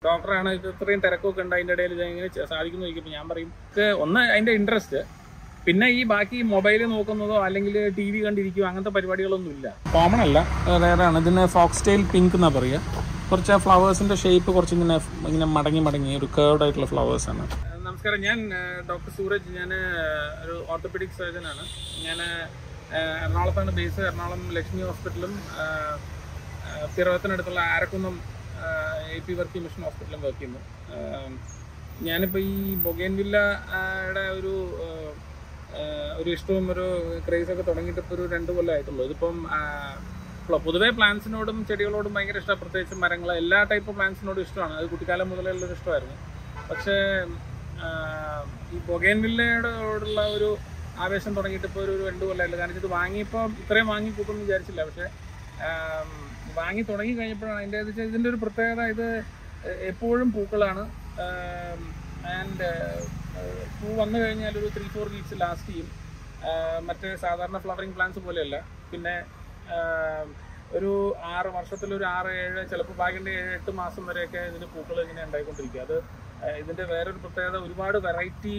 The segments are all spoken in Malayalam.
ഡോക്ടറാണ് ഇത് ഇത്രയും തിരക്കൊക്കെ ഉണ്ട് അതിൻ്റെ ഇടയിൽ ഇത് എങ്ങനെ ചെ- സാധിക്കുന്നു ചോദിക്കുമ്പോൾ ഞാൻ പറയും ഇത് ഒന്ന് അതിൻ്റെ ഇൻട്രസ്റ്റ് പിന്നെ ഈ ബാക്കി മൊബൈൽ നോക്കുന്നതോ അല്ലെങ്കിൽ ടി വി കണ്ടിരിക്കുകയോ അങ്ങനത്തെ പരിപാടികളൊന്നും ഇല്ല കോമൺ അല്ല റേറാണ് ഇതിന് ഫോക്സ് ടെയിൽ പിങ്ക് എന്നാ പറയുക കുറച്ച് ആ ഫ്ലവേഴ്സിന്റെ ഷേപ്പ് കുറച്ച് ഇങ്ങനെ ഇങ്ങനെ മടങ്ങി മടങ്ങി ഒരു കേർഡ് ആയിട്ടുള്ള ഫ്ലവേഴ്സ് ആണ് നമസ്കാരം ഞാൻ ഡോക്ടർ സൂരജ് ഞാൻ ഒരു ഓർത്തോപെഡിക് സർജൻ ആണ് ഞാൻ എറണാകുളത്താണ് ബേസ് എറണാകുളം ലക്ഷ്മി ഹോസ്പിറ്റലും പിറവത്തിനടുത്തുള്ള Arakkunnam A P Varkey mission ഹോസ്പിറ്റലും വർക്ക് ചെയ്യുന്നു ആഹ് ഞാനിപ്പോൾ ഈ ബൊഗേൻവില്ലയുടെ ഒരു ആഹ് ആഹ് ഒരു ഇഷ്ടവും ഒരു ക്രേസ് ഒക്കെ തുടങ്ങിയിട്ട് ഇപ്പോൾ ഒരു രണ്ട് കൊല്ലമായിട്ടുള്ളൂ ഇതിപ്പം ആഹ് പ്ല- പൊതുവേ പ്ലാന്റ്സിനോടും ചെടികളോടും ഭയങ്കര ഇഷ്ടമാണ് പ്രത്യേകിച്ച് മരങ്ങൾ എല്ലാ ടൈപ്പ് പ്ലാന്റ്സിനോടും ഇഷ്ടമാണ് അത് കുട്ടിക്കാലം മുതലേ ഉള്ളൊരു ഇഷ്ടമായിരുന്നു പക്ഷേ ആഹ് ഈ ബൊഗേൻവില്ലയോടുള്ള ഒരു ആവേശം തുടങ്ങിയിട്ട് ഇപ്പോൾ ഒരു രണ്ട് കൊല്ലമായില്ല കാരണം ഇത് വാങ്ങിയപ്പോൾ ഇത്രയും വാങ്ങി കൂട്ടുമെന്ന് വിചാരിച്ചില്ല പക്ഷേ ആം, വാങ്ങി തുടങ്ങി കഴിഞ്ഞപ്പോഴാണ് അതിൻ്റെ ഇത് വെച്ചാൽ ഇതിൻ്റെ ഒരു പ്രത്യേകത ഇത് എപ്പോഴും പൂക്കളാണ് ആൻഡ് പൂ വന്നു കഴിഞ്ഞാൽ ഒരു ത്രീ ഫോർ വീക്സ് ലാസ്റ്റ് ചെയ്യും ആ, മറ്റേ സാധാരണ ഫ്ലവറിങ് പ്ലാന്റ്സ് പോലെയല്ല പിന്നെ ആ, ഒരു ആറ് വർഷത്തിൽ ഒരു ആറ് ഏഴ് ചിലപ്പോൾ ഭാഗ്യൻ്റെ ഏഴ് എട്ട് മാസം വരെയൊക്കെ ഇതിന് പൂക്കൾ ഇങ്ങനെ ഉണ്ടായിക്കൊണ്ടിരിക്കുക അത് ആ, ഇതിൻ്റെ വേറൊരു പ്രത്യേകത ഒരുപാട് വെറൈറ്റി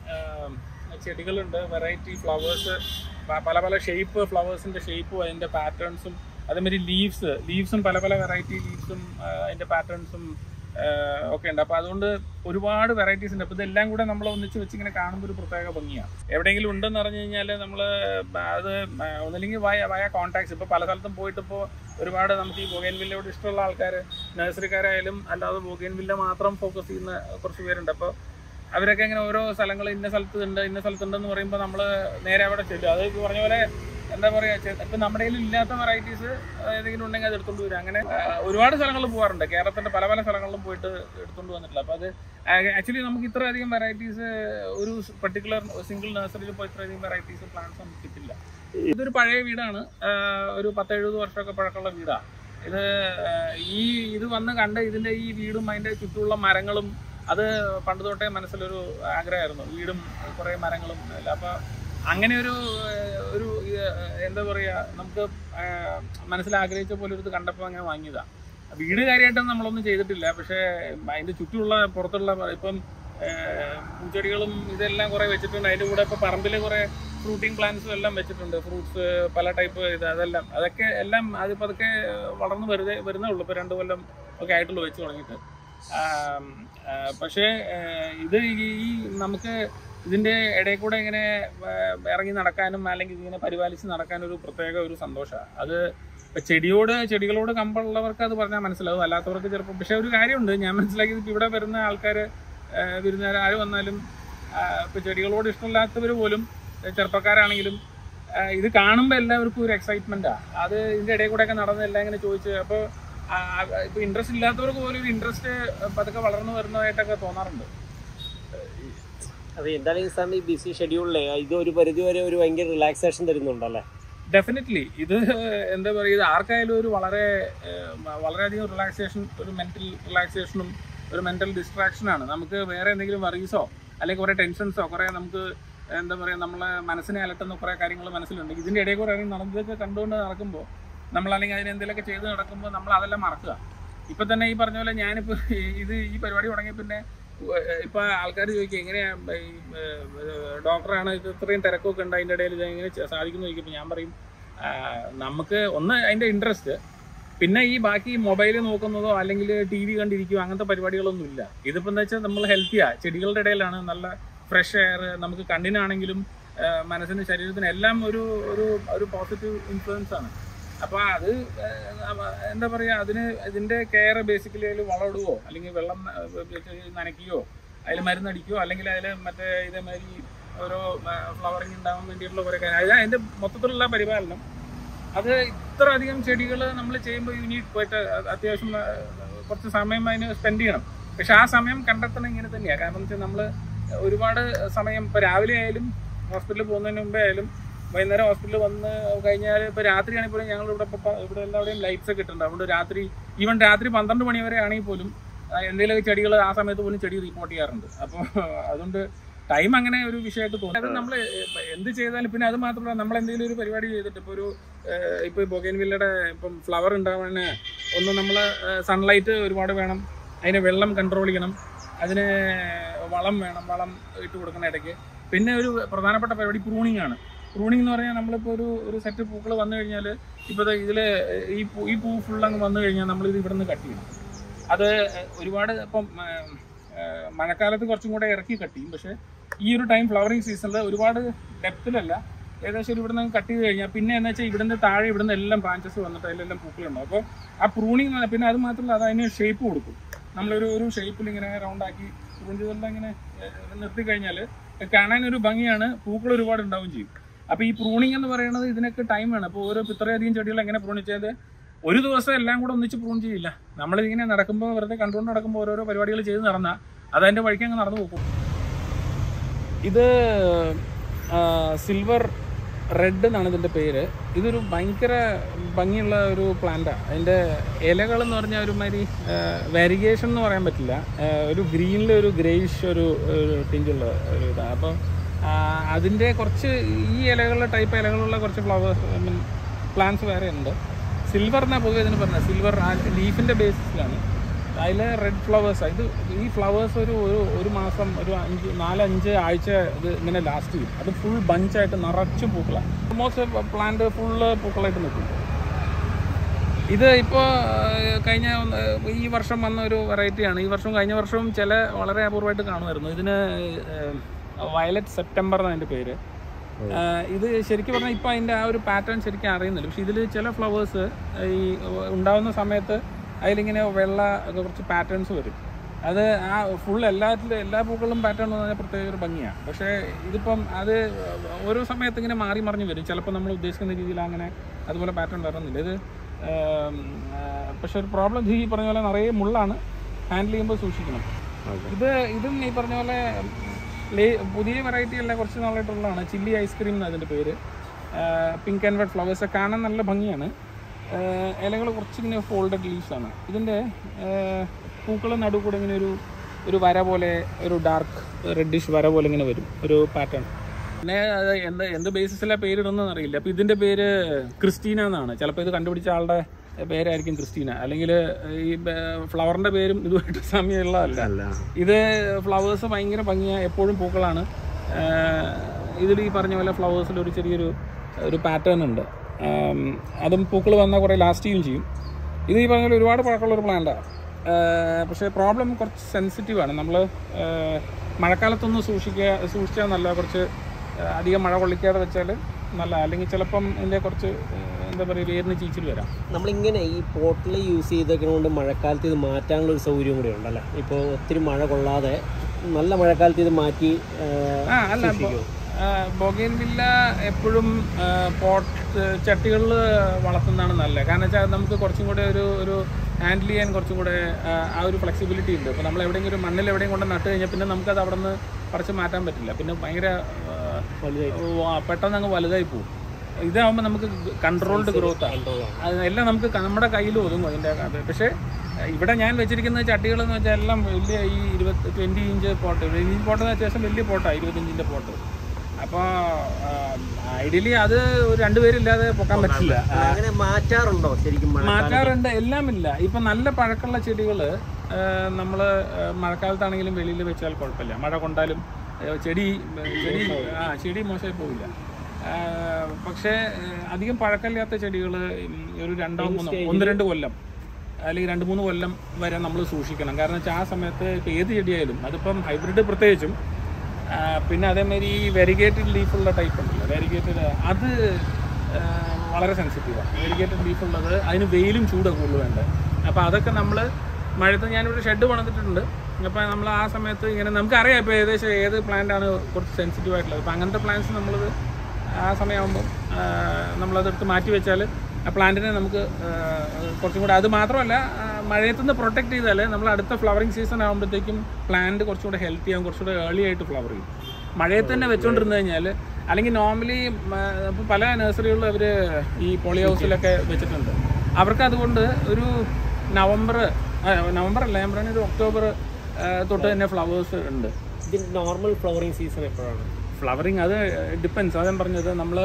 ചെടികളുണ്ട് വെറൈറ്റി ഫ്ലവേഴ്സ് പല പല ഷേപ്പ് ഫ്ലവേഴ്സിൻ്റെ ഷേപ്പും അതിൻ്റെ പാറ്റേൺസും അതേമാതിരി ലീവ്സ് ലീവ്സും പല പല വെറൈറ്റി ലീവ്സും അതിൻ്റെ പാറ്റേൺസും ഒക്കെ ഉണ്ട് അപ്പോൾ അതുകൊണ്ട് ഒരുപാട് വെറൈറ്റീസ് ഉണ്ട് അപ്പോൾ ഇതെല്ലാം കൂടെ നമ്മൾ ഒന്നിച്ച് വെച്ച് ഇങ്ങനെ കാണുമ്പോൾ ഒരു പ്രത്യേക ഭംഗിയാണ് എവിടെയെങ്കിലും ഉണ്ടെന്ന് പറഞ്ഞു കഴിഞ്ഞാൽ നമ്മൾ അത് ഒന്നില്ലെങ്കിൽ വയ വയ കോൺടാക്ട്സ് ഇപ്പോൾ പല സ്ഥലത്തും പോയിട്ട് ഇപ്പോൾ ഒരുപാട് നമുക്ക് ഈ ബോഗേൻവില്ലയോട് ഇഷ്ടമുള്ള ആൾക്കാർ നഴ്സറിക്കാരായാലും അല്ലാതെ ബോഗേൻവില്ല മാത്രം ഫോക്കസ് ചെയ്യുന്ന കുറച്ച് പേരുണ്ട് അപ്പോൾ അവരൊക്കെ ഇങ്ങനെ ഓരോ സ്ഥലങ്ങൾ ഇന്ന സ്ഥലത്തുണ്ട് ഇന്ന സ്ഥലത്തുണ്ടെന്ന് പറയുമ്പോൾ നമ്മൾ നേരെ അവിടെ ചെല്ലും അത് ഈ പറഞ്ഞ പോലെ എന്താ പറയുക ഇപ്പം നമ്മുടെ കയ്യിൽ ഇല്ലാത്ത വെറൈറ്റീസ് ഏതെങ്കിലും ഉണ്ടെങ്കിൽ അത് എടുത്തുകൊണ്ട് വരും അങ്ങനെ ആ, ഒരുപാട് സ്ഥലങ്ങളിൽ പോകാറുണ്ട് കേരളത്തിന്റെ പല പല സ്ഥലങ്ങളിലും പോയിട്ട് എടുത്തുകൊണ്ട് വന്നിട്ടില്ല അപ്പോൾ അത് ആക്ച്വലി നമുക്ക് ഇത്രയധികം വെറൈറ്റീസ് ഒരു പർട്ടിക്കുലർ സിംഗിൾ നഴ്സറിയിൽ പോയി ഇത്രയധികം വെറൈറ്റീസ് പ്ലാന്റ്സ് നമുക്ക് കിട്ടില്ല ഇതൊരു പഴയ വീടാണ് ആ, ഒരു പത്തെഴുപത് വർഷമൊക്കെ പഴക്കമുള്ള വീടാണ് ഇത് ആ, ഈ ഇത് വന്ന് കണ്ട് ഇതിന്റെ ഈ വീടും അതിന്റെ ചുറ്റുമുള്ള മരങ്ങളും അത് പണ്ട് തൊട്ടേ മനസ്സിലൊരു ആഗ്രഹമായിരുന്നു വീടും കുറേ മരങ്ങളും എല്ലാം അപ്പൊ അങ്ങനെ ഒരു ഏഹ്, ഒരു ഏഹ്, എന്താ പറയാ നമുക്ക് ഏഹ്, മനസ്സിൽ ആഗ്രഹിച്ച പോലെ ഒരു ഇത് കണ്ടപ്പോൾ അങ്ങനെ വാങ്ങിയതാ വീട് കാര്യമായിട്ടൊന്നും നമ്മളൊന്നും ചെയ്തിട്ടില്ല പക്ഷേ അതിന്റെ ചുറ്റുമുള്ള പുറത്തുള്ള ഇപ്പം ഏഹ്, പൂച്ചെടികളും ഇതെല്ലാം കുറെ വെച്ചിട്ടുണ്ട് അതിന്റെ കൂടെ ഇപ്പൊ പറമ്പിൽ കുറെ ഫ്രൂട്ടിങ് പ്ലാന്റ്സും എല്ലാം വെച്ചിട്ടുണ്ട് ഫ്രൂട്ട്സ് പല ടൈപ്പ് ഇത് അതെല്ലാം അതൊക്കെ എല്ലാം അതിപ്പോ അതൊക്കെ വളർന്ന് വെറുതെ വരുന്നേ ഉള്ളൂ ഇപ്പൊ രണ്ടു കൊല്ലം ഒക്കെ ആയിട്ടുള്ളൂ വെച്ച് തുടങ്ങിയിട്ട് ആം, ആ, പക്ഷേ ആ, ഇത് ഈ ഈ നമുക്ക് ഇതിന്റെ ഇടയിൽ കൂടെ ഇങ്ങനെ ആ, ഇറങ്ങി നടക്കാനും അല്ലെങ്കിൽ ഇങ്ങനെ പരിപാലിച്ച് നടക്കാനും ഒരു പ്രത്യേക ഒരു സന്തോഷമാണ് അത് ഇപ്പൊ ചെടിയോട് ചെടികളോട് കമ്പുള്ളവർക്ക് അത് പറഞ്ഞാൽ മനസ്സിലാവും അല്ലാത്തവർക്ക് ചിലപ്പോൾ പക്ഷെ ഒരു കാര്യമുണ്ട് ഞാൻ മനസ്സിലാക്കിയത് ഇപ്പൊ ഇവിടെ വരുന്ന ആൾക്കാർ വിരുന്നുകാർ ആര് വന്നാലും ആ, ഇപ്പൊ ചെടികളോട് ഇഷ്ടമില്ലാത്തവർ പോലും ഏ, ചെറുപ്പക്കാരാണെങ്കിലും ആ, ഇത് കാണുമ്പോൾ എല്ലാവർക്കും ഒരു എക്സൈറ്റ്മെന്റാ അത് ഇതിന്റെ ഇടയിൽ കൂടെ ഒക്കെ നടന്ന് എല്ലാം ഇങ്ങനെ ചോദിച്ച് അപ്പോൾ ഇപ്പൊ ഇൻട്രസ്റ്റ് ഇല്ലാത്തവർക്ക് പോലും ഒരു ഇൻട്രസ്റ്റ് പതുക്കെ വളർന്നു വരുന്നതായിട്ടൊക്കെ തോന്നാറുണ്ട് അപ്പൊ എന്തായാലും സാം ഈ ബിസി ഷെഡ്യൂളിലെ ഇത് ഒരു പരിധി വരെ ഒരു ഭയങ്കര റിലാക്സേഷൻ തരുന്നുണ്ടല്ലേ ഡെഫിനറ്റ്ലി ഇത് എന്താ പറയുക ഇത് ആർക്കായാലും ഒരു വളരെ ഏഹ്, വളരെയധികം റിലാക്സേഷൻ ഒരു മെന്റൽ റിലാക്സേഷനും ഒരു മെന്റൽ ഡിസ്ട്രാക്ഷനാണ് നമുക്ക് വേറെ എന്തെങ്കിലും വറീസോ അല്ലെങ്കിൽ കുറേ ടെൻഷൻസോ കുറേ നമുക്ക് എന്താ പറയുക നമ്മളെ മനസ്സിനെ അലട്ടുന്ന കുറേ കാര്യങ്ങൾ മനസ്സിലുണ്ട് ഇതിൻ്റെ ഇടയിൽ കൂടെ ഇറങ്ങി നടന്നതൊക്കെ കണ്ടുകൊണ്ട് നടക്കുമ്പോൾ നമ്മളല്ലെങ്കിൽ അതിന് എന്തെങ്കിലുമൊക്കെ ചെയ്ത് നടക്കുമ്പോൾ നമ്മൾ അതെല്ലാം മറക്കുക ഇപ്പൊ തന്നെ ഈ പറഞ്ഞ പോലെ ഞാനിപ്പോൾ ഇത് ഈ പരിപാടി തുടങ്ങിയ പിന്നെ ഏഹ്, ഇപ്പൊ ആൾക്കാർ ചോദിക്കും എങ്ങനെയാ ഈ ഏഹ്, ഡോക്ടറാണ് ഇത് ഇത്രയും തിരക്കൊക്കെ ഉണ്ട് അതിൻ്റെ ഇടയിൽ ഇത് എങ്ങനെ ചെ- സാധിക്കുന്നു ചോദിക്കുമ്പോൾ ഞാൻ പറയും ആ, നമുക്ക് ഒന്ന് അതിന്റെ ഇൻട്രസ്റ്റ് പിന്നെ ഈ ബാക്കി മൊബൈൽ നോക്കുന്നതോ അല്ലെങ്കിൽ ടി വി കണ്ടിരിക്കുകയോ അങ്ങനത്തെ പരിപാടികളൊന്നും ഇല്ല ഇതിപ്പോ എന്താ വെച്ചാൽ നമ്മൾ ഹെൽത്തിയാ ചെടികളുടെ ഇടയിലാണ് നല്ല ഫ്രഷ് എയർ നമുക്ക് കണ്ണിനാണെങ്കിലും ആ, മനസ്സിന് ശരീരത്തിന് എല്ലാം ഒരു ഒരു ഒരു പോസിറ്റീവ് ഇൻഫ്ലുവൻസ് ആണ് അപ്പൊ അത് ആ, അവ- എന്താ പറയാ അതിന് ഇതിന്റെ കെയർ ബേസിക്കലി അതിൽ വളമിടുകയോ അല്ലെങ്കിൽ വെള്ളം ആ, നനയ്ക്കുകയോ അതിൽ മരുന്നടിക്കുകയോ അല്ലെങ്കിൽ അതിൽ മറ്റേ ഇതേമാതിരി ഓരോ ഫ്ലവറിങ് ഉണ്ടാവാൻ വേണ്ടിയിട്ടുള്ള കുറേ കാര്യം അതായത് അതിന്റെ മൊത്തത്തിലുള്ള പരിപാലനം അത് ഇത്ര അധികം ചെടികൾ നമ്മൾ ചെയ്യുമ്പോൾ ഇനി പോയിട്ട് അത് അത്യാവശ്യം ആ, കുറച്ച് സമയം അതിന് സ്പെൻഡ് ചെയ്യണം പക്ഷെ ആ സമയം കണ്ടെത്തണം ഇങ്ങനെ തന്നെയാണ് കാരണം വെച്ചാൽ നമ്മൾ ഒരുപാട് സമയം ഇപ്പോൾ രാവിലെ ആയാലും ഹോസ്പിറ്റലിൽ പോകുന്നതിന് മുമ്പേ ആയാലും വൈകുന്നേരം ഹോസ്പിറ്റലിൽ വന്ന് കഴിഞ്ഞാൽ ഇപ്പോൾ രാത്രിയാണെങ്കിൽ പോലും ഞങ്ങൾ ഇവിടെ ഇപ്പൊ പ- ഇവിടെ എല്ലാവരുടെയും ലൈറ്റ്സ് ഒക്കെ ഇട്ടുണ്ട് അതുകൊണ്ട് രാത്രി ഈവൻ രാത്രി പന്ത്രണ്ട് മണി വരെ ആണെങ്കിൽ പോലും ആ, എന്തെങ്കിലുമൊക്കെ ചെടികൾ ആ സമയത്ത് പോലും ചെടി റിപ്പോർട്ട് ചെയ്യാറുണ്ട് അപ്പോൾ അതുകൊണ്ട് ടൈം അങ്ങനെ ഒരു വിഷയമായിട്ട് തോന്നി അത് നമ്മൾ എന്ത് ചെയ്താലും പിന്നെ അത് മാത്രമല്ല നമ്മൾ എന്തെങ്കിലും ഒരു പരിപാടി ചെയ്തിട്ട് ഇപ്പോൾ ഒരു ഏഹ്, ഇപ്പോൾ ബൊഗേൻ വില്ലയുടെ ഇപ്പം ഫ്ലവർ ഉണ്ടാവാൻ ഒന്ന് നമ്മൾ സൺലൈറ്റ് ഒരുപാട് വേണം അതിന് വെള്ളം കൺട്രോൾ ചെയ്യണം അതിന് വളം വേണം വളം ഇട്ട് കൊടുക്കണം ഇടയ്ക്ക് പിന്നെ ഒരു പ്രധാനപ്പെട്ട പരിപാടി പ്രൂണിങ് ആണ് പ്രൂണിങ് എന്ന് പറഞ്ഞാൽ നമ്മളിപ്പോൾ ഒരു ഒരു സെറ്റ് പൂക്കൾ വന്നു കഴിഞ്ഞാൽ ഇപ്പോൾ ഇതിൽ ഈ പൂ ഈ പൂ ഫുൾ അങ്ങ് വന്നു കഴിഞ്ഞാൽ നമ്മളിത് ഇവിടെ നിന്ന് കട്ട് ചെയ്യണം അത് ഒരുപാട് ഇപ്പം ഏം, ഏഹ്, മഴക്കാലത്ത് കുറച്ചും കൂടെ ഇറക്കി കട്ട് ചെയ്യും പക്ഷേ ഈ ഒരു ടൈം ഫ്ലവറിങ് സീസണിൽ ഒരുപാട് ഡെപ്തിലല്ല ഏകദേശം ഒരു ഇവിടുന്ന് കട്ട് ചെയ്ത് കഴിഞ്ഞാൽ പിന്നെ എന്ന് വെച്ചാൽ ഇവിടുന്ന് താഴെ ഇവിടുന്ന് എല്ലാം ബ്രാഞ്ചസ് വന്നിട്ട് അതിലെല്ലാം പൂക്കളുണ്ടാവും അപ്പോൾ ആ പ്രൂണിങ് പിന്നെ അത് മാത്രമല്ല അത് അതിന് ഷേപ്പ് കൊടുക്കും നമ്മളൊരു ഒരു ഷേപ്പിൽ ഇങ്ങനെ റൗണ്ട് ആക്കി പ്രൂൺ ചെയ്തെല്ലാം ഇങ്ങനെ ഏഹ്, നിർത്തി കഴിഞ്ഞാൽ കാണാൻ ഒരു ഭംഗിയാണ് പൂക്കൾ ഒരുപാട് ഉണ്ടാവും ചെയ്യും അപ്പോൾ ഈ പ്രൂണിങ് എന്ന് പറയുന്നത് ഇതിനൊക്കെ ടൈം വേണം അപ്പോൾ ഓരോ ഇത്രയധികം ചെടികൾ എങ്ങനെ പ്രൂൺ ചെയ്ത് ഒരു ദിവസം എല്ലാം കൂടെ ഒന്നിച്ച് പ്രൂൺ ചെയ്യില്ല നമ്മളിങ്ങനെ നടക്കുമ്പോൾ വെറുതെ കണ്ടുകൊണ്ട് നടക്കുമ്പോൾ ഓരോരോ പരിപാടികൾ ചെയ്ത് നടന്നാൽ അതതിൻ്റെ വഴിക്ക് അങ്ങ് നടന്നു പോകും ഇത് സിൽവർ റെഡ് എന്നാണ് ഇതിൻ്റെ പേര് ഇതൊരു ഭയങ്കര ഭംഗിയുള്ള ഒരു പ്ലാന്റാണ് അതിൻ്റെ ഇലകൾ എന്ന് പറഞ്ഞാൽ ഒരുമാതിരി വാരിഗേഷൻ എന്ന് പറയാൻ പറ്റില്ല ആ, ഒരു ഗ്രീനിൽ ഒരു ഗ്രേയിഷ് ഒരു ഒരു ടിഞ്ചുള്ള ഒരു ഇതാണ് അപ്പോൾ അതിൻ്റെ കുറച്ച് ഈ ഇലകളുടെ ടൈപ്പ് ഇലകളുള്ള കുറച്ച് ഫ്ലവേഴ്സ് ഐ മീൻ പ്ലാന്റ്സ് വേറെ ഉണ്ട് സിൽവർ എന്നാണ് പൊതുവെ ഇതിന് പറഞ്ഞത് സിൽവർ ലീഫിൻ്റെ ബേസിസിലാണ് അതിൽ റെഡ് ഫ്ലവേഴ്സ് ഇത് ഈ ഫ്ലവേഴ്സ് ഒരു ഒരു ഒരു മാസം ഒരു അഞ്ച് നാലഞ്ച് ആഴ്ച ഇത് ഇങ്ങനെ ലാസ്റ്റ് ചെയ്യും അത് ഫുൾ ബഞ്ചായിട്ട് നിറച്ചും പൂക്കളാണ് ഓൾമോസ്റ്റ് പ്ലാന്റ് ഫുള്ള് പൂക്കളായിട്ട് നിൽക്കും ഇത് ഇപ്പോൾ കഴിഞ്ഞ ഒന്ന് ഈ വർഷം വന്ന ഒരു വെറൈറ്റിയാണ് ഈ വർഷവും കഴിഞ്ഞ വർഷവും ചില വളരെ അപൂർവമായിട്ട് കാണുമായിരുന്നു ഇതിന് വയലറ്റ് സെപ്റ്റംബർ എന്നാണ് അതിൻ്റെ പേര് ആ, ഇത് ശരിക്കും പറഞ്ഞാൽ ഇപ്പോൾ അതിൻ്റെ ആ ഒരു പാറ്റേൺ ശരിക്കും അറിയുന്നില്ല പക്ഷെ ഇതിൽ ചില ഫ്ലവേഴ്സ് ഈ ഉണ്ടാവുന്ന സമയത്ത് അതിലിങ്ങനെ വെള്ള ഒക്കെ കുറച്ച് പാറ്റേൺസ് വരും അത് ആ ഫുൾ എല്ലാത്തിലും എല്ലാ പൂക്കളും പാറ്റേൺ എന്ന് പറഞ്ഞാൽ പ്രത്യേക ഒരു ഭംഗിയാണ് പക്ഷേ ഇതിപ്പം അത് ഓരോ സമയത്ത് ഇങ്ങനെ മാറി മറിഞ്ഞ് വരും ചിലപ്പോൾ നമ്മൾ ഉദ്ദേശിക്കുന്ന രീതിയിൽ അങ്ങനെ അതുപോലെ പാറ്റേൺ വരണമെന്നില്ല ഇത് ആം, ആ, പക്ഷെ ഒരു പ്രോബ്ലം ഈ പറഞ്ഞ പോലെ നിറയെ മുള്ളാണ് ഹാൻഡിൽ ചെയ്യുമ്പോൾ സൂക്ഷിക്കണം ഇത് ഇതും ഈ പറഞ്ഞ പോലെ ലേ- പുതിയ വെറൈറ്റി അല്ല കുറച്ച് നാളായിട്ടുള്ളതാണ് ചില്ലി ഐസ്ക്രീം എന്നാണ് അതിൻ്റെ പേര് പിങ്ക് ആൻഡ് വൈറ്റ് ഫ്ലവേഴ്സ് കാണാൻ നല്ല ഭംഗിയാണ് ഇലകൾ കുറച്ചിങ്ങനെ ഫോൾഡഡ് ലീവ്സ് ആണ് ഇതിൻ്റെ പൂക്കൾ നടുവ് കൂടെ ഇങ്ങനെ ഒരു ഒരു വര പോലെ ഒരു ഡാർക്ക് റെഡിഷ് വര പോലെ ഇങ്ങനെ വരും ഒരു പാറ്റേൺ പിന്നെ അത് എന്ത് എന്ത് ബേസിസിലാണ് പേരിടുന്നതെന്ന് അറിയില്ല അപ്പോൾ ഇതിൻ്റെ പേര് ക്രിസ്റ്റീന എന്നാണ് ചിലപ്പോൾ ഇത് കണ്ടുപിടിച്ച ആളുടെ പേരായിരിക്കും ക്രിസ്റ്റീന അല്ലെങ്കിൽ ഈ ഫ്ലവറിൻ്റെ പേരും ഇതുമായിട്ട് സാമ്യമുള്ളതല്ല അല്ല ഇത് ഫ്ലവേഴ്സ് ഭയങ്കര ഭംഗിയാണ് എപ്പോഴും പൂക്കളാണ് ഇതിൽ ഈ പറഞ്ഞ പോലെ ഫ്ലവേഴ്സിൽ ഒരു ചെറിയൊരു ഒരു പാറ്റേൺ ഉണ്ട് ആം, അതും പൂക്കൾ വന്നാൽ കുറേ ലാസ്റ്റ് ചെയ്യും ചെയ്യും ഇത് ഈ പറഞ്ഞ പോലെ ഒരുപാട് പഴക്കമുള്ള ഒരു പ്ലാന്റാണ് പക്ഷേ പ്രോബ്ലം കുറച്ച് സെൻസിറ്റീവാണ് നമ്മൾ മഴക്കാലത്തൊന്നും സൂക്ഷിക്കുക സൂക്ഷിച്ചാൽ നല്ല കുറച്ച് ആ, അധികം മഴ കൊള്ളിക്കാതെ വെച്ചാൽ നല്ല അല്ലെങ്കിൽ ചിലപ്പം ഇതിൻ്റെ കുറച്ച് ആ, എന്താ പറയുക വേരിന് ചീച്ചിൽ വരാം നമ്മളിങ്ങനെ ഈ പോട്ടിൽ യൂസ് ചെയ്തേക്കുന്നതുകൊണ്ട് മഴക്കാലത്ത് ഇത് മാറ്റാനുള്ള ഒരു സൗകര്യം കൂടി ഉണ്ടല്ലേ ഇപ്പോൾ ഒത്തിരി മഴ കൊള്ളാതെ നല്ല മഴക്കാലത്ത് ഇത് മാറ്റി ആ, ആ അല്ല ബൊഗൈൻ വില്ല എപ്പോഴും പോട്ട് ചട്ടികളിൽ വളർത്തുന്നതാണ് നല്ലത് കാരണം വെച്ചാൽ നമുക്ക് കുറച്ചും കൂടെ ഒരു ഒരു ഹാൻഡിൽ ചെയ്യാൻ കുറച്ചും കൂടെ ആ, ആ ഒരു ഫ്ലെക്സിബിലിറ്റി ഉണ്ട് ഇപ്പോൾ നമ്മൾ എവിടെയെങ്കിലും ഒരു മണ്ണിൽ എവിടെയും കൊണ്ട് നട്ട് കഴിഞ്ഞാൽ പിന്നെ നമുക്കത് അവിടെ നിന്ന് പറിച്ച് മാറ്റാൻ പറ്റില്ല പിന്നെ ഭയങ്കര ആ, വലുതായി ഓ, ആ, പെട്ടെന്ന് അങ്ങ് വലുതായി പോകും ഇതാകുമ്പോൾ നമുക്ക് കൺട്രോൾഡ് ഗ്രോത്ത് ആണ് കണ്ടോളാം അത് എല്ലാം നമുക്ക് ക- നമ്മുടെ കയ്യിൽ ഒതുങ്ങും അതിൻ്റെ അത് പക്ഷേ അഹ് ഇവിടെ ഞാൻ വെച്ചിരിക്കുന്ന ചട്ടികൾ എന്ന് വെച്ചാൽ എല്ലാം വലിയ ഈ ഇരുപത്തി ട്വൻറ്റി ഇഞ്ച് പോട്ട് ഈ പോട്ട് എന്ന് വെച്ചാൽ വലിയ പോട്ടാണ് ഇരുപത്തഞ്ചിൻ്റെ പോട്ട് അപ്പോൾ ഐഡിയലി അത് ഒരു രണ്ടുപേരില്ലാതെ പൊക്കാൻ പറ്റില്ല അങ്ങനെ മാറ്റാറുണ്ടോ ശരിക്കും മഴ മാറ്റാറുണ്ട് എല്ലാം ഇല്ല ഇപ്പം നല്ല പഴക്കമുള്ള ചെടികൾ നമ്മൾ മഴക്കാലത്താണെങ്കിലും വെളിയിൽ വെച്ചാൽ കുഴപ്പമില്ല മഴ കൊണ്ടാലും ആ, ചെടി ചെടി ആ ചെടി മോശമായി പോവില്ല ആ, പക്ഷേ ആ, അധികം പഴക്കമില്ലാത്ത ചെടികൾ ഒരു രണ്ടോ മൂന്നോ ഒന്ന് രണ്ട് കൊല്ലം അല്ലെങ്കിൽ രണ്ട് മൂന്ന് കൊല്ലം വരെ നമ്മൾ സൂക്ഷിക്കണം കാരണം വെച്ചാൽ ആ സമയത്ത് ഇപ്പം ഏത് ചെടിയായാലും അതിപ്പം ഹൈബ്രിഡ് പ്രത്യേകിച്ചും ആ, പിന്നെ അതേമാതിരി ഈ വെരിഗേറ്റഡ് ലീഫുള്ള ടൈപ്പ് ഉണ്ടല്ലോ വെരിഗേറ്റഡ് അത് ആ, വളരെ സെൻസിറ്റീവാണ് വെരിഗേറ്റഡ് ലീഫ് ഉള്ളത് അതിന് വെയിലും ചൂടൊക്കെ കൂടുതൽ വേണ്ടത് അപ്പോൾ അതൊക്കെ നമ്മൾ മഴയത്ത് ഞാനിവിടെ ഷെഡ് പണിതിട്ടുണ്ട് അപ്പോൾ നമ്മൾ ആ സമയത്ത് ഇങ്ങനെ നമുക്കറിയാം ഇപ്പോൾ ഏകദേശം ഏത് plant ആണ് കുറച്ച് സെൻസിറ്റീവ് ആയിട്ടുള്ളത് അപ്പോൾ അങ്ങനത്തെ പ്ലാന്റ്സ് നമ്മളത് ആ സമയമാകുമ്പോൾ നമ്മളതെടുത്ത് മാറ്റി വെച്ചാൽ ആ പ്ലാന്റിനെ നമുക്ക് ആ, കുറച്ചും കൂടെ അത് മാത്രമല്ല ആ, മഴയത്തു നിന്ന് പ്രൊട്ടക്ട് ചെയ്താൽ നമ്മൾ അടുത്ത ഫ്ലവറിങ് സീസൺ ആകുമ്പോഴത്തേക്കും പ്ലാന്റ് കുറച്ചും കൂടെ ഹെൽത്തി ആകും കുറച്ചുകൂടെ ഏർലി ആയിട്ട് ഫ്ലവർ ചെയ്യും മഴയത്ത് തന്നെ വെച്ചുകൊണ്ടിരുന്ന് കഴിഞ്ഞാൽ അല്ലെങ്കിൽ നോർമലി ഇപ്പോൾ പല നഴ്സറികളിലും അവർ ഈ പോളി ഹൗസിലൊക്കെ വെച്ചിട്ടുണ്ട് അവർക്ക് അതുകൊണ്ട് ഒരു നവംബർ നവംബർ അല്ല ഞാൻ പറയുന്നത് ഒരു ഒക്ടോബർ ആ, തൊട്ട് തന്നെ ഫ്ലവേഴ്സ് ഉണ്ട് ഇതിന്റെ നോർമൽ ഫ്ലവറിങ് സീസൺ എപ്പോഴാണ് ഫ്ലവറിങ് അത് ഡിപ്പെൻസ് അതാ പറഞ്ഞത് നമ്മൾ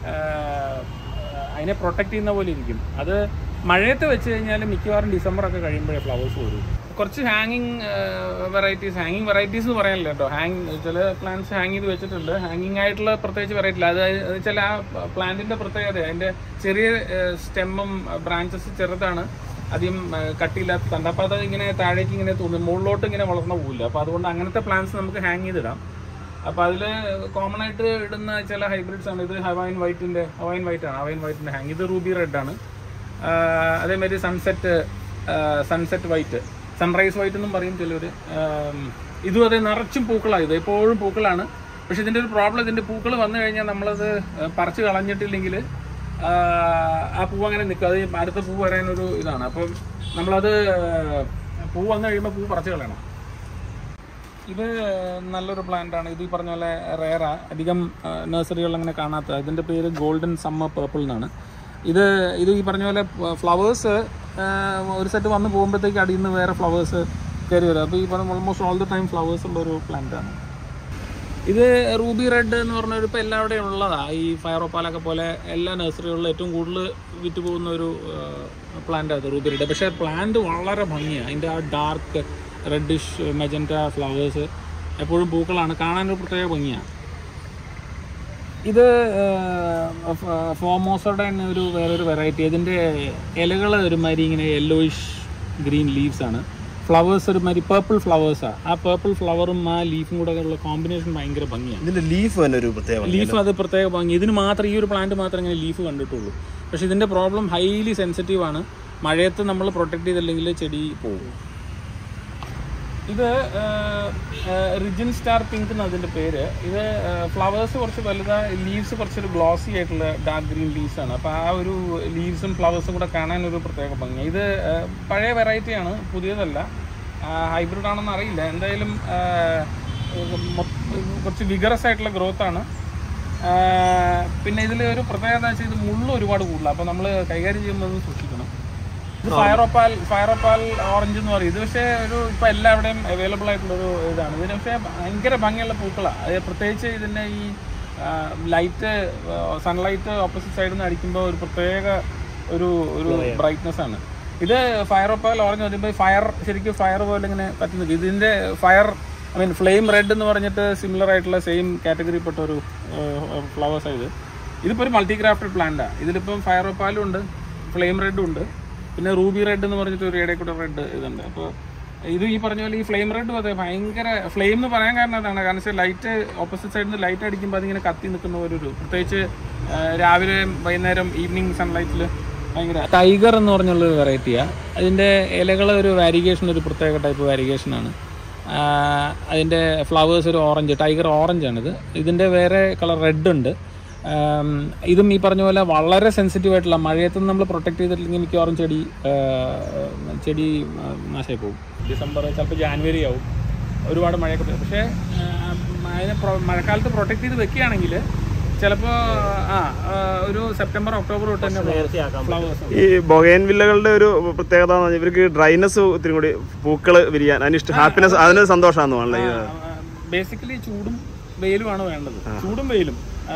അതിനെ പ്രൊട്ടക്ട് ചെയ്യുന്ന പോലെ ഇരിക്കും അത് മഴയത്ത് വെച്ച് കഴിഞ്ഞാൽ മിക്കവാറും ഡിസംബർ ഒക്കെ കഴിയുമ്പോഴേ ഫ്ലവേഴ്സ് വരും കുറച്ച് ഹാങ്ങിങ് വെറൈറ്റീസ് ഹാങ്ങിങ് വെറൈറ്റീസ് എന്ന് പറയാനില്ല കേട്ടോ ഹാങ് ചില പ്ലാന്റ്സ് ഹാങ് ചെയ്ത് വെച്ചിട്ടുണ്ട് ഹാങ്ങിങ് ആയിട്ടുള്ള പ്രത്യേകിച്ച് വെറൈറ്റി ഇല്ല അത് അത് വെച്ചാൽ ആ പ്ലാന്റിന്റെ പ്രത്യേകത അതിന്റെ ചെറിയ സ്റ്റെമ്മും ബ്രാഞ്ചസ് ചെറുതാണ് അധികം ഏഹ്, കട്ടിയില്ലാത്ത തണ്ട് അപ്പോൾ അത് ഇങ്ങനെ താഴേക്ക് ഇങ്ങനെ തോന്നും മുകളിലോട്ട് ഇങ്ങനെ വളർന്നു പോകില്ല അപ്പോൾ അതുകൊണ്ട് അങ്ങനത്തെ പ്ലാന്റ്സ് നമുക്ക് ഹാങ് ചെയ്തിടാം അപ്പോൾ അതിൽ കോമൺ ആയിട്ട് ഇടുന്ന ചില ഹൈബ്രിഡ്സ് ആണ് ഇത് ഹവൈൻ വൈറ്റിന്റെ ഹവൈൻ വൈറ്റ് ആണ് ഹവൈൻ വൈറ്റിന്റെ ഹാങ് ഇത് റൂബി റെഡ് ആണ് ആഹ് അതേമാതിരി sunset sunset white sunrise white എന്നും പറയും ചിലർ ഇതും അതെ നിറച്ചും പൂക്കളാണ് ഇത് എപ്പോഴും പൂക്കളാണ് പക്ഷെ ഇതിന്റെ ഒരു പ്രോബ്ലം ഇതിന്റെ പൂക്കൾ വന്നു കഴിഞ്ഞാൽ നമ്മളത് ആ, പറിച്ച് കളഞ്ഞിട്ടില്ലെങ്കിൽ ആ പൂവ് അങ്ങനെ നിൽക്കും അത് അടുത്ത പൂ വരാനൊരു ഇതാണ് അപ്പം നമ്മളത് പൂ വന്നു കഴിയുമ്പോൾ പൂ പറിച്ച് കളയണം ഇത് നല്ലൊരു പ്ലാന്റ് ആണ് ഇത് ഈ പറഞ്ഞ പോലെ റേറ അധികം നഴ്സറികളിൽ അങ്ങനെ കാണാത്ത ഇതിന്റെ പേര് ഗോൾഡൻ സമ്മർ പേർപ്പിൾ എന്നാണ് ഇത് ഇത് ഈ പറഞ്ഞ പോലെ ഫ്ലവേഴ്സ് ഒരു സെറ്റ് വന്ന് പോകുമ്പോഴത്തേക്ക് അടിയിൽ നിന്ന് വേറെ ഫ്ലവേഴ്സ് കയറി വരും അപ്പോൾ ഈ പറഞ്ഞ almost all the time flowers ഉള്ള ഒരു പ്ലാന്റ് ആണ് ഇത് റൂബി റെഡ് എന്ന് പറഞ്ഞ ഒരു ഇപ്പോൾ എല്ലാവിടെയും ഉള്ളതാണ് ഈ ഫയറോപ്പാലൊക്കെ പോലെ എല്ലാ നഴ്സറികളിലും ഏറ്റവും കൂടുതൽ വിറ്റ് പോകുന്ന ഒരു പ്ലാന്റ് അത് റൂബി റെഡ് പക്ഷേ പ്ലാന്റ് വളരെ ഭംഗിയാണ് അതിൻ്റെ ആ ഡാർക്ക് റെഡിഷ് മെജൻറ്റ ഫ്ലവേഴ്സ് എപ്പോഴും പൂക്കളാണ് കാണാനൊരു പ്രത്യേക ഭംഗിയാണ് ഇത് ഫോമോസയുടെ തന്നെ ഒരു വേറൊരു വെറൈറ്റി ഇതിൻ്റെ ഇലകൾ ഒരുമാതിരി ഇങ്ങനെ യെല്ലോയിഷ് ഗ്രീൻ ലീവ്സ് ആണ് ഫ്ലവേഴ്സ് ഒരുമാതിരി പേർപ്പിൾ ഫ്ലവേഴ്സാണ് ആ പേർപ്പിൾ ഫ്ലവറും ആ ലീഫും കൂടെ ഉള്ള കോമ്പിനേഷൻ ഭയങ്കര ഭംഗിയാണ് ഇതിന്റെ ലീഫ് തന്നെ ഒരു പ്രത്യേക ലീഫ് അത് പ്രത്യേക ഭംഗി ഇതിന് മാത്രം ഈ ഒരു പ്ലാന്റ് മാത്രം ഇങ്ങനെ ലീഫ് കണ്ടിട്ടുള്ളൂ പക്ഷെ ഇതിന്റെ പ്രോബ്ലം ഹൈലി സെൻസിറ്റീവ് ആണ് മഴയത്ത് നമ്മൾ പ്രൊട്ടക്ട് ചെയ്തില്ലെങ്കിൽ ചെടി പോകും ഇത് റിജിൻ സ്റ്റാർ പിങ്ക് എന്ന് അതിന്റെ പേര് ഇത് ഫ്ലവേഴ്സ് കുറച്ച് വലുതാ ലീവ്സ് കുറച്ചൊരു ഗ്ലോസി ആയിട്ടുള്ള ഡാർക്ക് ഗ്രീൻ ലീവ്സ് ആണ് അപ്പോൾ ആ ഒരു ലീവ്സും ഫ്ലവേഴ്സും കൂടെ കാണാൻ ഒരു പ്രത്യേക ഭംഗി ഇത് ആ, പഴയ വെറൈറ്റി ആണ് പുതിയതല്ല ഹൈബ്രിഡ് ആണെന്ന് അറിയില്ല എന്തായാലും ആ, മൊ- കുറച്ച് വിഗറസ് ആയിട്ടുള്ള ഗ്രോത്ത് ആണ് ആ, പിന്നെ ഇതിൽ ഒരു പ്രത്യേകത എന്ന് വെച്ചാൽ ഇത് മുള്ള് ഒരുപാട് കൂടുതലാണ് അപ്പോൾ നമ്മൾ കൈകാര്യം ചെയ്യുമ്പോൾ അത് സൂക്ഷിക്കണം ഇത് ഫയറോപ്പാൽ ഫയറോപ്പാൽ ഓറഞ്ച് എന്ന് പറയും ഇത് പക്ഷേ ഒരു ഇപ്പൊ എല്ലാവിടെയും അവൈലബിൾ ആയിട്ടുള്ള ഒരു ഇതാണ് ഇതിന് പക്ഷേ ഭയങ്കര ഭംഗിയുള്ള പൂക്കളാണ് അത് പ്രത്യേകിച്ച് ഇതിന്റെ ഈ ലൈറ്റ് സൺലൈറ്റ് ഓപ്പോസിറ്റ് സൈഡിൽ നിന്ന് അടിക്കുമ്പോൾ ഒരു പ്രത്യേക ഒരു ഒരു ബ്രൈറ്റ്നെസ് ആണ് ഇത് ഫയറോപ്പാൽ ഓറഞ്ച് പറയുമ്പോൾ ഫയർ ശരിക്കും ഫയർ പോലെ ഇങ്ങനെ കത്തി നിൽക്കും ഇതിന്റെ fire I mean flame red എന്ന് പറഞ്ഞിട്ട് സിമിലർ ആയിട്ടുള്ള സെയിം കാറ്റഗറിപ്പെട്ട ഒരു ഫ്ലവേഴ്സ് ഇത് ഇതിപ്പോൾ ഒരു മൾട്ടി ക്രാഫ്റ്റഡ് പ്ലാന്റാണ് ഇതിലിപ്പം ഫയറോപ്പാലും ഉണ്ട് ഫ്ലെയിം റെഡും ഉണ്ട് പിന്നെ റൂബി റെഡ് എന്ന് പറഞ്ഞിട്ട് ഒരു ഇടയിൽ കൂടെ റെഡ് ഇതുണ്ട് അപ്പോൾ ഇത് ഈ പറഞ്ഞ പോലെ ഈ ഫ്ലെയിം റെഡും അതെ ഭയങ്കര ഫ്ലെയിം എന്ന് പറയാൻ കാരണം അതാണ് കാരണം വെച്ചാൽ ലൈറ്റ് ഓപ്പോസിറ്റ് സൈഡിൽ നിന്ന് ലൈറ്റ് അടിക്കുമ്പോൾ അതിങ്ങനെ കത്തി നിൽക്കുന്ന ഒരു ഒരു പ്രത്യേകിച്ച് ആ, രാവിലെ വൈകുന്നേരം ഈവനിങ് സൺലൈറ്റിൽ ഭയങ്കര ടൈഗർ എന്ന് പറഞ്ഞുള്ള ഒരു വെറൈറ്റിയാണ് അതിൻ്റെ ഇലകൾ ഒരു വാരിഗേഷൻ ഒരു പ്രത്യേക ടൈപ്പ് വാരിഗേഷൻ ആണ് ആ, അതിൻ്റെ ഫ്ലവേഴ്സ് ഒരു ഓറഞ്ച് ടൈഗർ ഓറഞ്ച് ആണിത് ഇതിൻ്റെ വേറെ കളർ റെഡ് ഉണ്ട് ആം, ഇതും ഈ പറഞ്ഞ പോലെ വളരെ സെൻസിറ്റീവ് ആയിട്ടുള്ള മഴയത്ത് നമ്മൾ പ്രൊട്ടക്ട് ചെയ്തിട്ടില്ലെങ്കിൽ മിക്കവാറും ചെടി ആ, ചെടി ആ, നാശമായി പോകും ഡിസംബർ ചിലപ്പോൾ ജാനുവരി ആവും ഒരുപാട് മഴയൊക്കെ പെയ്യും പക്ഷേ ആ, അതിനെ പ്രൊ- മഴക്കാലത്ത് പ്രൊട്ടക്ട് ചെയ്ത് വെക്കുകയാണെങ്കിൽ ചിലപ്പോൾ ആ ആ, ഒരു സെപ്റ്റംബർ ഒക്ടോബർ തൊട്ട് തന്നെ നേരത്തെ ആക്കാൻ ഫ്ലവേഴ്സ് ഈ ബൊഗൈൻ വില്ലകളുടെ ഒരു പ്രത്യേകത എന്ന് പറഞ്ഞാൽ ഇവർക്ക് ഡ്രൈനസ് ഇത്തിരി കൂടി പൂക്കള് വിരിയാൻ അതിന് ഇഷ്ടം ഹാപ്പിനെസ് അതിന് സന്തോഷമാണെന്ന് പറഞ്ഞത് ബേസിക്കലി ചൂടും വെയിലുമാണ് വേണ്ടത് ചൂടും വെയിലും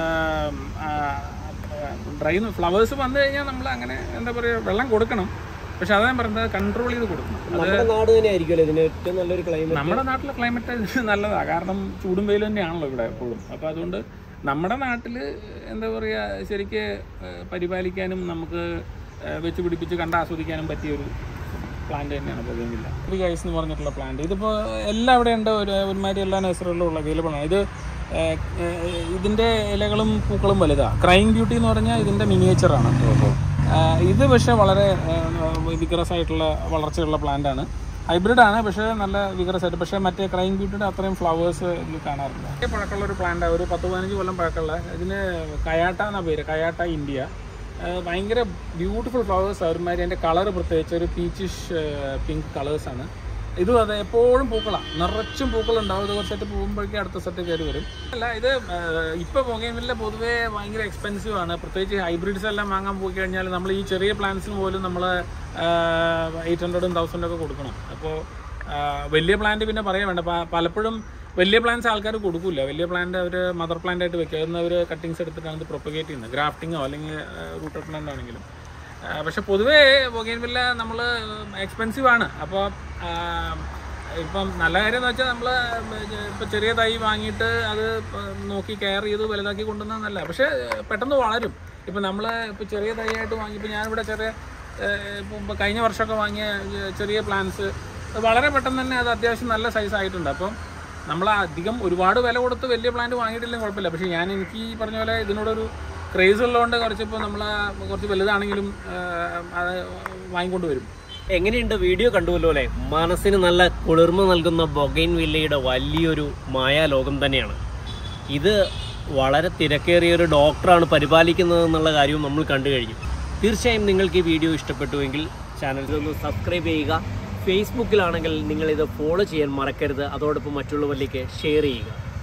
ഡ്രൈ ഫ്ലവേഴ്സ് വന്നു കഴിഞ്ഞാൽ നമ്മൾ അങ്ങനെ എന്താ പറയുക വെള്ളം കൊടുക്കണം പക്ഷെ അതാ ഞാൻ പറഞ്ഞത് കൺട്രോൾ ചെയ്ത് കൊടുക്കണം നമ്മുടെ നാട് തന്നെ ആയിരിക്കുമല്ലോ ഇതിന് ഏറ്റവും നല്ലൊരു ക്ലൈമറ്റ് നമ്മുടെ നാട്ടിലെ ക്ലൈമറ്റ് നല്ലതാണ് കാരണം ചൂടും വെയിലും തന്നെയാണല്ലോ ഇവിടെ എപ്പോഴും അപ്പോൾ അതുകൊണ്ട് നമ്മുടെ നാട്ടിൽ എന്താ പറയുക ശരിക്ക് ഏഹ്, പരിപാലിക്കാനും നമുക്ക് ഏഹ്, വെച്ച് പിടിപ്പിച്ച് കണ്ട് ആസ്വദിക്കാനും പറ്റിയ ഒരു പ്ലാന്റ് തന്നെയാണ് ബോഗൻവില്ല ത്രീ ഐസ് എന്ന് പറഞ്ഞിട്ടുള്ള പ്ലാന്റ് ഇതിപ്പോൾ എല്ലാവിടെയും ഉണ്ട് ഒരു ഒരുമാതിരി എല്ലാ നഴ്സറികളിലും ഉള്ള അവൈലബിൾ ആണ് ഇത് ഏഹ്, ഏഹ്, ഇതിൻ്റെ ഇലകളും പൂക്കളും വലുതാണ് ക്രൈം ബ്യൂട്ടി എന്ന് പറഞ്ഞാൽ ഇതിൻ്റെ മിനിയേച്ചറാണ് ഇത് പക്ഷേ വളരെ വിഗ്രസ് ആയിട്ടുള്ള വളർച്ചയുള്ള പ്ലാന്റ് ആണ് ഹൈബ്രിഡ് ആണ് പക്ഷേ നല്ല വിഗ്രസ് ആയിട്ട് പക്ഷേ മറ്റേ ക്രൈം ബ്യൂട്ടിയുടെ അത്രയും ഫ്ലവേഴ്സ് ഇതിൽ കാണാറില്ല വലിയ പഴക്കമുള്ള ഒരു പ്ലാന്റ് ഒരു പത്ത് പതിനഞ്ച് കൊല്ലം പഴക്കമുള്ള ഇതിന് കയാട്ട എന്ന പേര് കയാട്ട ഇന്ത്യ ആ, ഭയങ്കര ബ്യൂട്ടിഫുൾ ഫ്ലവേഴ്സ് ഒരുമാതിരി അതിൻ്റെ കളർ പ്രത്യേകിച്ച് ഒരു പീച്ചിഷ് പിങ്ക് കളേഴ്സാണ് ഇതും അതെ എപ്പോഴും പൂക്കളാണ് നിറച്ചും പൂക്കളുണ്ടാവും ഇത് ഒരു സെറ്റ് പോകുമ്പോഴേക്കും അടുത്ത സെറ്റ് കയറി വരും അല്ല ഇത് ഇപ്പോൾ പോകുന്നില്ല പൊതുവേ ഭയങ്കര എക്സ്പെൻസീവ് ആണ് പ്രത്യേകിച്ച് ഹൈബ്രിഡ്സ് എല്ലാം വാങ്ങാൻ പോയി കഴിഞ്ഞാൽ നമ്മൾ ഈ ചെറിയ പ്ലാന്റ്സിന് പോലും നമ്മൾ എയ്റ്റ് ഹൺഡ്രഡും തൗസൻഡും ഒക്കെ കൊടുക്കണം അപ്പോൾ വലിയ പ്ലാന്റ് പിന്നെ പറയാൻ വേണ്ട പ- പലപ്പോഴും വലിയ പ്ലാന്റ്സ് ആൾക്കാർ കൊടുക്കില്ല വലിയ പ്ലാന്റ് അവർ മദർ പ്ലാന്റ് ആയിട്ട് വെക്കുക അതൊന്ന് അവർ കട്ടിങ്സ് എടുത്തിട്ടാണ് ഇത് പ്രൊപ്പഗേറ്റ് ചെയ്യുന്നത് ഗ്രാഫ്റ്റിങ്ങോ അല്ലെങ്കിൽ റൂട്ടർ പ്ലാന്റ് ആണെങ്കിലും ആ, പക്ഷെ പൊതുവേ ബൊഗൈൻവില്ല നമ്മൾ എക്സ്പെൻസീവ് ആണ് അപ്പോൾ ഇപ്പം നല്ല കാര്യം എന്ന് വെച്ചാൽ നമ്മൾ ഇപ്പം ചെറിയ തൈ വാങ്ങിയിട്ട് അത് നോക്കി കെയർ ചെയ്ത് വലുതാക്കി കൊണ്ടുവന്നതല്ല പക്ഷേ പെട്ടെന്ന് വളരും ഇപ്പം നമ്മൾ ഇപ്പം ചെറിയ തൈയായിട്ട് വാങ്ങി ഇപ്പം ഞാനിവിടെ ചെറിയ ഇപ്പം ഇപ്പം കഴിഞ്ഞ വർഷമൊക്കെ വാങ്ങിയ ചെറിയ പ്ലാന്റ്സ് വളരെ പെട്ടെന്ന് തന്നെ അത് അത്യാവശ്യം നല്ല സൈസ് ആയിട്ടുണ്ട് അപ്പം നമ്മൾ അധികം ഒരുപാട് വില കൊടുത്ത് വലിയ പ്ലാന്റ് വാങ്ങിയിട്ടില്ലെങ്കിൽ കുഴപ്പമില്ല പക്ഷേ ഞാൻ എനിക്ക് ഈ പറഞ്ഞ പോലെ ഇതിനോടൊരു ക്രേസ് ഉള്ളതുകൊണ്ട് കുറച്ചിപ്പോൾ നമ്മൾ കുറച്ച് വലുതാണെങ്കിലും ആ, അത് വാങ്ങിക്കൊണ്ട് വരും എങ്ങനെയുണ്ട് വീഡിയോ കണ്ടുവല്ലോ അല്ലേ മനസ്സിന് നല്ല കുളിർമ നൽകുന്ന ബൊഗൈൻ വില്ലയുടെ വലിയൊരു മായാലോകം തന്നെയാണ് ഇത് വളരെ തിരക്കേറിയ ഒരു ഡോക്ടറാണ് പരിപാലിക്കുന്നത് എന്നുള്ള കാര്യവും നമ്മൾ കണ്ടു കഴിഞ്ഞു തീർച്ചയായും നിങ്ങൾക്ക് ഈ വീഡിയോ ഇഷ്ടപ്പെട്ടുവെങ്കിൽ ചാനലിലൊന്ന് സബ്സ്ക്രൈബ് ചെയ്യുക ഫേസ്ബുക്കിലാണെങ്കിൽ നിങ്ങളിത് ഫോളോ ചെയ്യാൻ മറക്കരുത് അതോടൊപ്പം മറ്റുള്ളവരിലേക്ക് ഷെയർ ചെയ്യുക